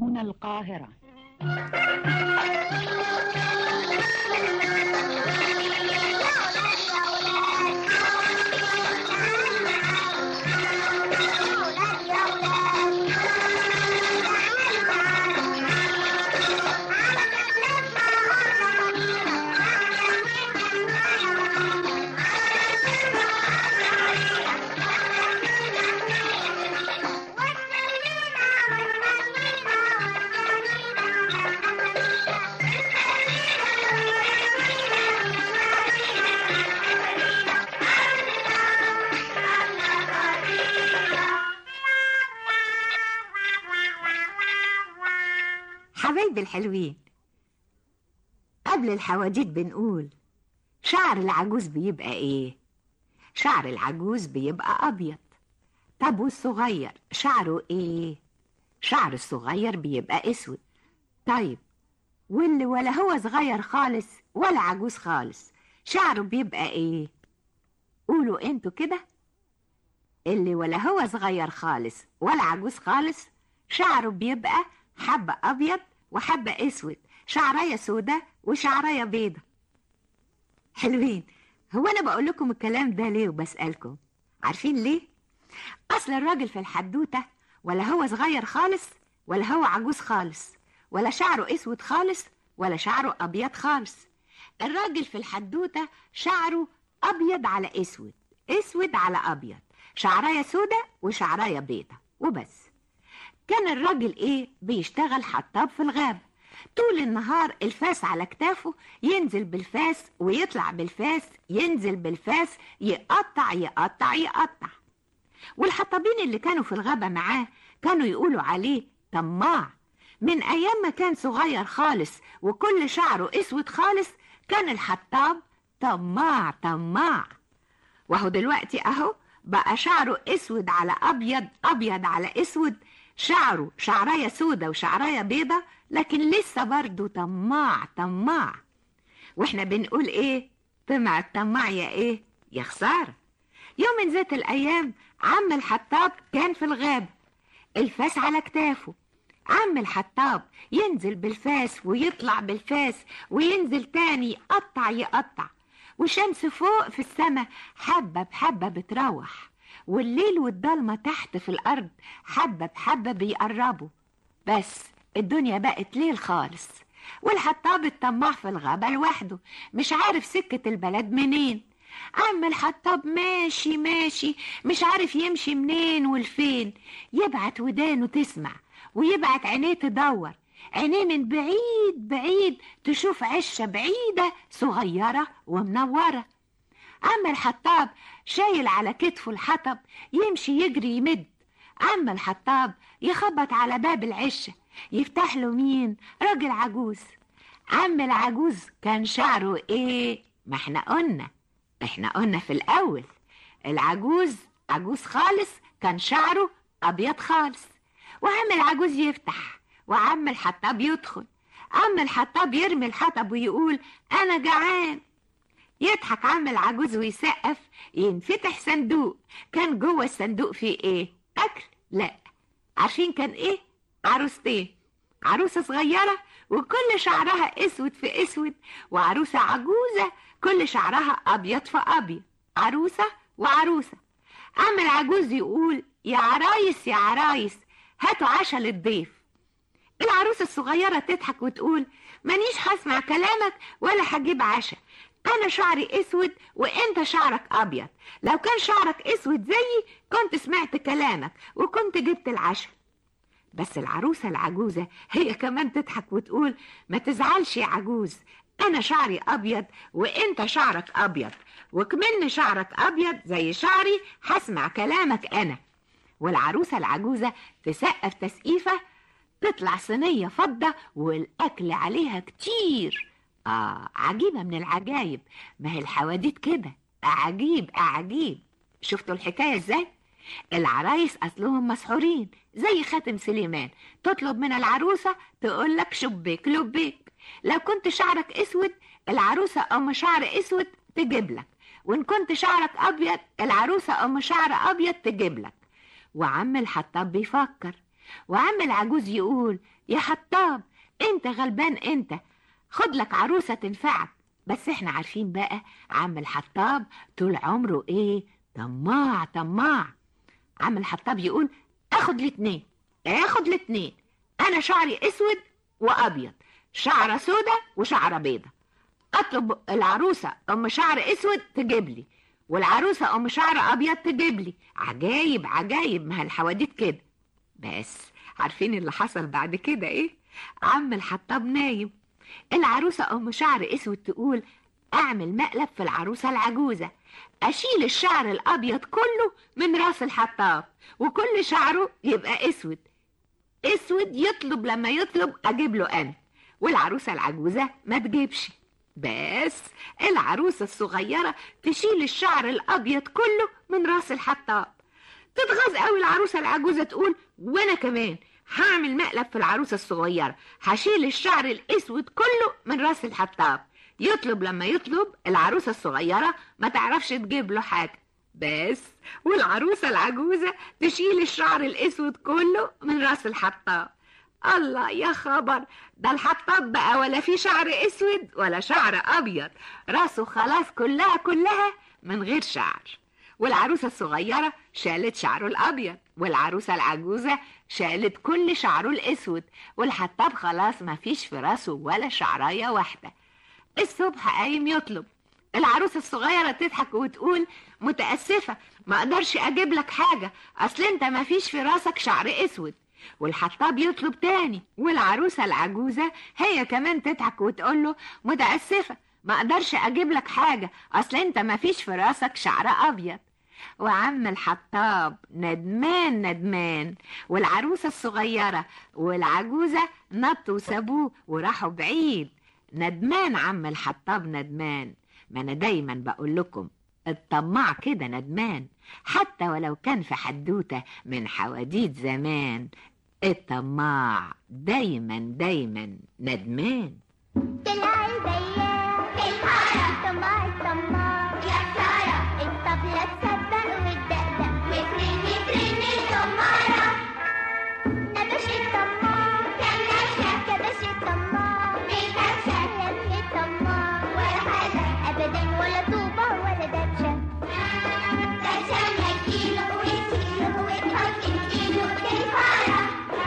هنا القاهرة حبايبي الحلوين قبل الحواديت بنقول شعر العجوز بيبقى ايه شعر العجوز بيبقى ابيض طب والصغير شعره ايه شعر الصغير بيبقى اسود طيب واللي ولا هو صغير خالص ولا عجوز خالص شعره بيبقى ايه قولوا انتوا كده اللي ولا هو صغير خالص ولا عجوز خالص شعره بيبقى حبة أبيض وحبة أسود شعرية سودة وشعرية بيضة حلوين هو أنا بقول لكم الكلام ده ليه وبسألكم عارفين ليه؟ أصل الراجل في الحدوتة ولا هو صغير خالص ولا هو عجوز خالص ولا شعره أسود خالص ولا شعره أبيض خالص الراجل في الحدوتة شعره أبيض على أسود أسود على أبيض شعرية سودة وشعرية بيضة وبس كان الراجل ايه بيشتغل حطاب في الغابة طول النهار الفاس على كتافه ينزل بالفاس ويطلع بالفاس ينزل بالفاس يقطع يقطع يقطع والحطابين اللي كانوا في الغابة معاه كانوا يقولوا عليه طماع من أيام ما كان صغير خالص وكل شعره أسود خالص كان الحطاب طماع طماع وهو دلوقتي أهو بقى شعره أسود على أبيض أبيض على أسود شعره شعراية سودة وشعراية بيضة لكن لسه برضه طماع طماع واحنا بنقول ايه طمع الطماع يا ايه يا خسارة يوم من ذات الايام عم الحطاب كان في الغابة الفاس على كتافه عم الحطاب ينزل بالفاس ويطلع بالفاس وينزل تاني يقطع يقطع وشمس فوق في السماء حبة بحبة بتروح والليل والضلمة تحت في الأرض حبة بحبة بيقربوا بس الدنيا بقت ليل خالص والحطاب الطماع في الغابة لوحده مش عارف سكة البلد منين عم الحطاب ماشي ماشي مش عارف يمشي منين والفين يبعت ودانه تسمع ويبعت عينيه تدور عينيه من بعيد بعيد تشوف عشة بعيدة صغيرة ومنورة عم الحطاب شايل على كتفه الحطب يمشي يجري يمد عم الحطاب يخبط على باب العشة يفتح له مين راجل عجوز عم العجوز كان شعره ايه ما احنا قلنا احنا قلنا في الاول العجوز عجوز خالص كان شعره ابيض خالص وعم العجوز يفتح وعم الحطاب يدخل عم الحطاب يرمي الحطب ويقول انا جعان يضحك عم العجوز ويسقف ينفتح صندوق كان جوه الصندوق فيه ايه اكل لا عارفين كان ايه عروستين عروسة صغيرة وكل شعرها اسود في اسود وعروسة عجوزة كل شعرها ابيض في ابيض عروسة وعروسة عم العجوز يقول يا عرايس يا عرايس هاتوا عشا للضيف العروسة الصغيرة تضحك وتقول مانيش هسمع كلامك ولا هجيب عشا أنا شعري أسود وأنت شعرك أبيض لو كان شعرك أسود زيي كنت سمعت كلامك وكنت جبت العشاء بس العروسة العجوزة هي كمان تضحك وتقول ما تزعلش يا عجوز أنا شعري أبيض وأنت شعرك أبيض وكمن شعرك أبيض زي شعري هسمع كلامك أنا والعروسة العجوزة تسقف تسقيفة تطلع صينية فضة والأكل عليها كتير آه عجيبة من العجايب ما هي الحواديت كده عجيب عجيب شفتوا الحكاية ازاي؟ العرايس أصلهم مسحورين زي خاتم سليمان تطلب من العروسة تقول لك شبيك لبيك لو كنت شعرك اسود العروسة أم شعر اسود تجيب لك وإن كنت شعرك أبيض العروسة أم شعر أبيض تجيب لك وعم الحطاب بيفكر وعم العجوز يقول يا حطاب انت غلبان انت خد لك عروسة تنفعك بس احنا عارفين بقى عم الحطاب طول عمره ايه طماع طماع عم الحطاب يقول اخد الاتنين اخد الاتنين انا شعري اسود وابيض شعره سودة وشعره بيضة اطلب العروسة ام شعر اسود تجيب لي والعروسة ام شعر ابيض تجيب لي عجايب عجايب ما الحواديت كده بس عارفين اللي حصل بعد كده ايه عم الحطاب نايم العروسة ام شعر اسود تقول اعمل مقلب في العروسة العجوزة اشيل الشعر الابيض كله من راس الحطاب وكل شعره يبقى اسود اسود يطلب لما يطلب اجيب له انا والعروسة العجوزة ما تجيبش بس العروسة الصغيرة تشيل الشعر الابيض كله من راس الحطاب تتغاظ قوي العروسة العجوزة تقول وانا كمان هعمل مقلب في العروسة الصغيرة هشيل الشعر الاسود كله من راس الحطاب يطلب لما يطلب العروسة الصغيرة ما تعرفش تجيب له حاجة بس والعروسة العجوزة تشيل الشعر الاسود كله من راس الحطاب الله يا خبر ده الحطاب بقى ولا في شعر اسود ولا شعر ابيض راسه خلاص كلها كلها من غير شعر والعروسة الصغيرة شالت شعره الأبيض والعروسة العجوزة شالت كل شعره الأسود والحطاب خلاص ما فيش في راسه ولا شعراية واحدة الصبح قايم يطلب العروسة الصغيرة تضحك وتقول متأسفة ما أقدرش أجيب لك حاجة أصل أنت ما فيش في راسك شعر أسود والحطاب يطلب تاني والعروسة العجوزة هي كمان تضحك وتقول له متأسفة ما أقدرش أجيب لك حاجة أصل أنت ما فيش في راسك شعر أبيض وعم الحطاب ندمان ندمان والعروسة الصغيرة والعجوزة نطوا وسابوه وراحوا بعيد ندمان عم الحطاب ندمان ما أنا دايما بقول لكم الطماع كده ندمان حتى ولو كان في حدوتة من حواديت زمان الطماع دايما دايما ندمان طلع البياع في الحارة طماع الطماع يا سارة الطبلة تسبق وتدقدق وترن ترن الطمارة نبش الطماع كان نشا كبش الطماع بالكبشة لم الطماع ولا حاجة أبدا ولا طوبة ولا دبشة دبشة نجيله وتشيله وتحط إيده في الحارة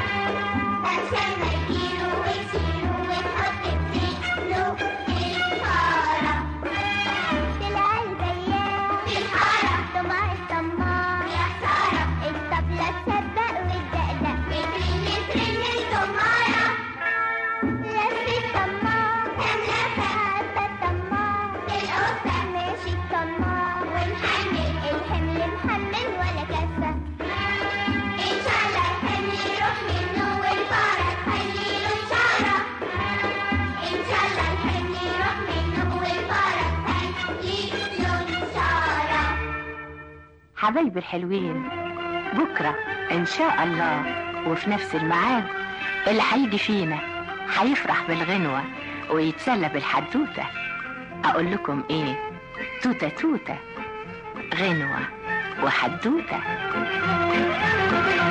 دبشة نجيله وتشيله وتحط إيده في الحارة طلع البياع في الحارة طمع الطماع يا سارة الطبلة تسبق وتدقدق وترن ترن الطمارة لف الطماع كان لفة عدى الطماع القطة ماشي الطماع ومحمل الحمل محمل ولا كفة إن شاء الله الحمل يروح منه والفرج خليله إشارة إن شاء الله الحمل يروح منه والفرج خليله إشارة حبايبي الحلوين بكرة إن شاء الله وفي نفس الميعاد اللي هيجي فينا هيفرح بالغنوة ويتسلى بالحدوتة أقول لكم إيه توتة توتة غنوة وحدوتة